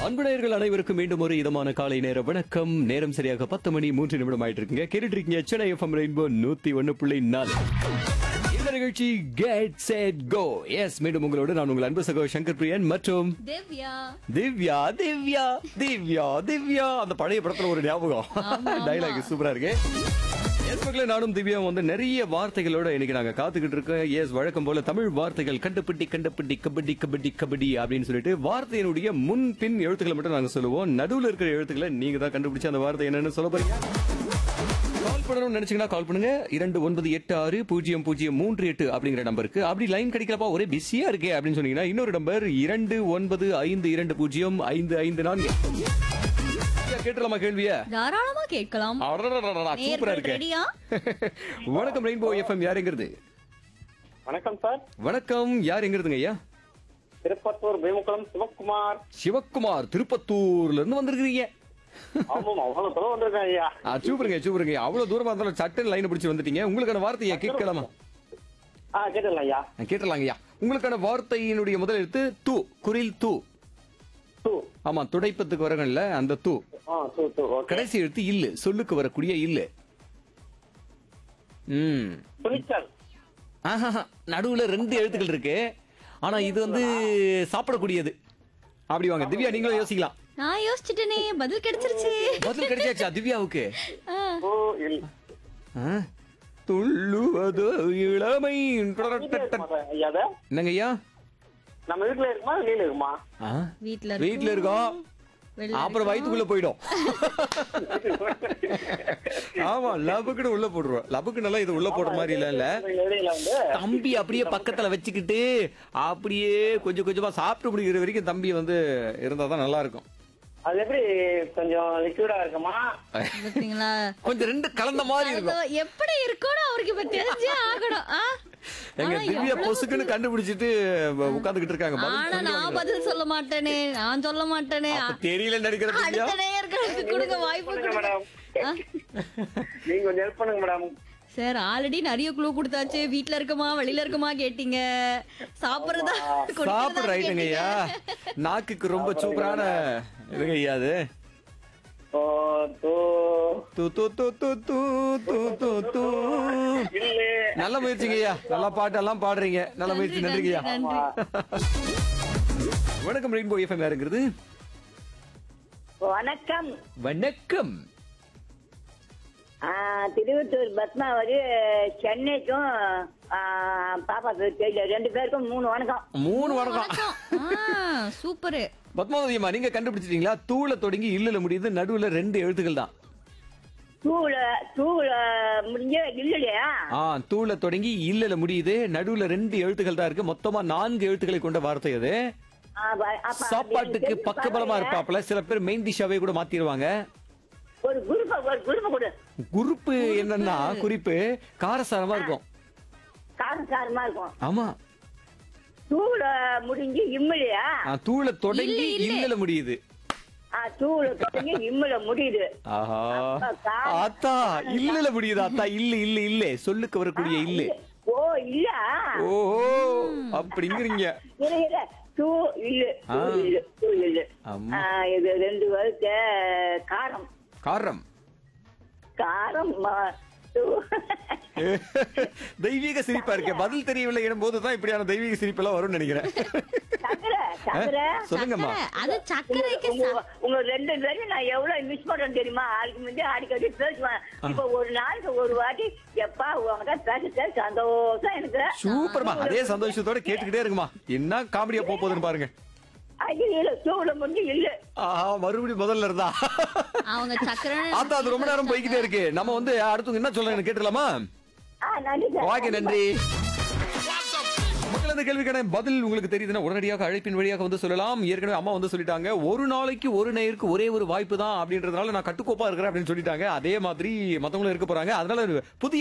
அன்புடையர்கள் அனைவருக்கும் மீண்டும் ஒரு இதமான காலை நேர வணக்கம் நேரம் சரியாக பத்து மணி மூன்று நிமிடம் ஆயிட்டு இருக்குங்க கேட்டுட்டு இருக்கீங்க சென்னை எஃப்எம் ரெயின்போ நூத்தி ஒன்னு புள்ளி நாலு இந்த நிகழ்ச்சி கெட் செட் கோ எஸ் மீண்டும் உங்களோடு நான் உங்கள் அன்பு சகோ சங்கர் பிரியன் மற்றும் திவ்யா திவ்யா திவ்யா திவ்யா திவ்யா அந்த பழைய படத்துல ஒரு ஞாபகம் டைலாக் சூப்பரா இருக்கு எஸ் மக்களே நானும் திவ்யா வந்து நிறைய வார்த்தைகளோட இன்னைக்கு நாங்க காத்துக்கிட்டு இருக்கோம் எஸ் வழக்கம் போல தமிழ் வார்த்தைகள் கண்டுபிடி கண்டுபிடி கபடி கபடி கபடி அப்படின்னு சொல்லிட்டு வார்த்தையினுடைய முன் பின் எழுத்துக்களை மட்டும் நாங்க சொல்லுவோம் நடுவுல இருக்கிற எழுத்துக்களை நீங்க தான் கண்டுபிடிச்சு அந்த வார்த்தை என்னன்னு சொல்ல போறீங்க கால் பண்ணணும்னு நினைச்சீங்கன்னா கால் பண்ணுங்க இரண்டு ஒன்பது எட்டு ஆறு பூஜ்ஜியம் பூஜ்ஜியம் மூன்று எட்டு அப்படிங்கிற நம்பருக்கு அப்படி லைன் கிடைக்கிறப்பா ஒரே பிஸியா இருக்கே அப்படின்னு சொன்னீங்கன்னா இன்னொரு நம்பர் இரண்டு ஒன்பது ஐந்து இரண்டு பூஜ்ஜியம் ஐந்து ஐந்து நான்கு கேட்டுலாமா கேள்விய தாராளமா கேட்கலாம் சூப்பரா நேர்கள் இருக்கு ரெடியா வணக்கம் ரெயின்போ எஃப்எம் யாருங்கிறது வணக்கம் சார் வணக்கம் யார் எங்கிறதுங்க ஐயா திருப்பத்தூர் பீமுக்குளம் சிவக்குமார் சிவக்குமார் திருப்பத்தூர்ல இருந்து வந்திருக்கிறீங்க ஆமாம் அவ்வளவு தூரம் வந்திருக்கேன் ஐயா ஆ, சூப்பருங்க சூப்பருங்க அவ்வளவு தூரமா இருந்தாலும் சட்டன் லைன் பிடிச்சு வந்துட்டீங்க உங்களுக்கான வார்த்தையை கேட்கலாமா ஆ கேட்டுடலாம் ஐயா கேட்டலாங்க ஐயா உங்களுக்கான வார்த்தையினுடைய முதல் எழுத்து து குரில் து டூ ஆமா துடைப்பத்துக்கு வரகன்ல அந்த து ஆ டூ டூ ஓகே கடைசி எழுத்து இல்லு சொல்லுக்கு வரக்கூடிய இல்லு ம் துணிச்சல் ஆஹா நடுவுல ரெண்டு எழுத்துக்கள் இருக்கு ஆனா இது வந்து சாப்பிடக்கூடியது அப்படி வாங்க திவ்யா நீங்களும் யோசிக்கலாம் நான் யோசிச்சுட்டேனே பதில் கிடைச்சிருச்சு பதில் கிடைச்சாச்சா திவ்யாவுக்கு ஆ, ஓ இல் ஆ? துள்ளுவது இளமை வீட்டுல இருக்குமா சார் ஐயா அது என்னங்க ஐயா நம்ம வீட்டுல இருக்குமா வெளியில இருக்குமா ஆ? வீட்ல வீட்ல இருக்கோம் வெளில அப்புறம் வயித்துக்குள்ள போயிடும் ஆமா லபுக்குன்னு உள்ள போடுறோம் லபுக்கு நல்லா இது உள்ள போடுற மாதிரி இல்ல இல்ல இடையில வந்து தம்பி அப்படியே பக்கத்துல வச்சுக்கிட்டு அப்படியே கொஞ்சம் கொஞ்சமா சாப்பிட்டு முடிக்கிற வரைக்கும் தம்பி வந்து இருந்தா தான் நல்லா இருக்கும் அது எப்படி கொஞ்சம் லிக்விடா இருக்குமா பாத்தீங்களா கொஞ்சம் ரெண்டு கலந்த மாதிரி இருக்கும் அது எப்படி இருக்கும்னு அவருக்கு இப்ப தெரிஞ்சே ஆகணும் ஆ? எங்க ஆனா திவ்யா எவ்வளவு பொசுக்குன்னு கண்டுபிடிச்சிட்டு உட்காந்துக்கிட்டு இருக்காங்க பதில் ஆனா நான் சொல்லுவாங்க. பதில் சொல்ல மாட்டேனே நான் சொல்ல மாட்டேனே அப்ப தெரியல நடிக்கிற திவ்யா அடுத்த நேயர்களுக்கு கொடுங்க வாய்ப்பு பண்ணுங்க கொடுங்க மேடம் ஆ? நீங்க கொஞ்சம் ஹெல்ப் பண்ணுங்க மேடம் சார் ஆல்ரெடி நிறைய குழு கொடுத்தாச்சு வீட்ல இருக்குமா வெளியில இருக்குமா கேட்டீங்க சாப்பிடுறதா குடிக்கிறதா சாப்பிடுற ஐட்டங்க ஐயா நாக்குக்கு ரொம்ப சூப்பரான இதுங்க ஐயா அது ஓ டூ து து து து து து து து இல்லு நல்ல முயற்சிங்க ஐயா நல்லா பாட்டெல்லாம் பாடுறீங்க நல்ல முயற்சி நன்றிங்க ஐயா நன்றி வணக்கம் ரெயின்போ எஃப்எம் யாருங்கிறது வணக்கம் வணக்கம் ஆ, திருவத்தூர் பத்மாவதி சென்னைக்கும் ஆ, பாப்பா பேர் தெரியல ரெண்டு பேருக்கும் மூணு வணக்கம் மூணு வணக்கம் ஆ, சூப்பரு பத்மாவதி அம்மா நீங்க கண்டுபிடிச்சிட்டீங்களா தூள தொடங்கி இல்லல முடியுது நடுவுல ரெண்டு எழுத்துக்கள் தான் டூல டூல முடிஞ்ச இல்லையா ஆ தூள தொடங்கி இல்லல முடியுது நடுவுல ரெண்டு எழுத்துக்கள் தான் இருக்கு மொத்தமா நான்கு எழுத்துக்களை கொண்ட வார்த்தை அது ஆ, ப- அப்ப அது சாப்பாட்டுக்கு எனக்கு பக்கபலமா பாருங்க. இருப்பாப்ல சில பேர் மெயின் டிஷ்ஷாவே கூட மாத்திடுவாங்க ஒரு குருப்ப ஒரு குருப்ப கொடு குறிப்பு என்னன்னா குறிப்பு காரசாரமா இருக்கும் காரம் சாரமா இருக்கும் ஆமா டூல முடிஞ்சு இம்மிலையா ஆ, தூள தொடங்கி இல்லல முடியுது ஆ, டூல தொடங்கி இம்மில முடியுது ஆஹா அப்ப காரம் அத்தா இல்லல முடியுது அத்தா இல்ல இல்ல இல்ல சொல்லுக்கு வரக்கூடிய இல்ல ஓ இல்ல ஓஹோ அப்படிங்கிறீங்க இரு, இரு. டூ இல்லு டூ ஆ. இல்லு டூ இல்லு ஆமா. ஆ, இது ரெண்டு வருஷ காரம் காரம் காரம் ம- டூ- தெய்வீக சிரிப்பா இருக்கே பதில் தெரியவில்லை எனும் போதுதான் இப்படியான தெய்வீக சிரிப்பு எல்லாம் வரும்னு நினைக்கிறேன் சக்கரை சக்கரை சொல்லுங்கம்மா அது சர்க்கரைக்கு உங்க உங்க ரெண்டு பேரும் நான் எவ்வளவு மிஸ் பண்றேன் தெரியுமா ஆளுக்கு முந்தைய அடிக்கடி பேசுவேன் இப்ப ஒரு நாளைக்கு ஒரு வாட்டி எப்பா உங்ககிட்ட பேசிட்டு சந்தோஷம் எனக்கு சூப்பர்மா அதே சந்தோஷத்தோட கேட்டுக்கிட்டே இருக்குமா என்ன காமெடியா போக போகுதுன்னு பாருங்க ஐயோ இல்ல டூல முடிஞ்சு இல்ல ஆஹா மறுபடியும் முதல்ல இருந்தா அவங்க சக்கரை அதான் அது ரொம்ப நேரம் போய்கிட்டே இருக்கு நம்ம வந்து அடுத்து என்ன சொல்ல கேட்டுலாமா ஆ நன்றி சார் ஓகே நன்றி மக்கள் அந்த கேள்விக்கான பதில் உங்களுக்கு தெரியுதுன்னா உடனடியாக அழைப்பின் வழியாக வந்து சொல்லலாம் ஏற்கனவே அம்மா வந்து சொல்லிட்டாங்க ஒரு நாளைக்கு ஒரு நேருக்கு ஒரே ஒரு வாய்ப்பு தான் அப்படின்றதுனால நான் கட்டுக்கோப்பா இருக்கிறேன் அப்படின்னு சொல்லிட்டாங்க அதே மாதிரி மத்தவங்களும் இருக்க போறாங்க அதனால புதிய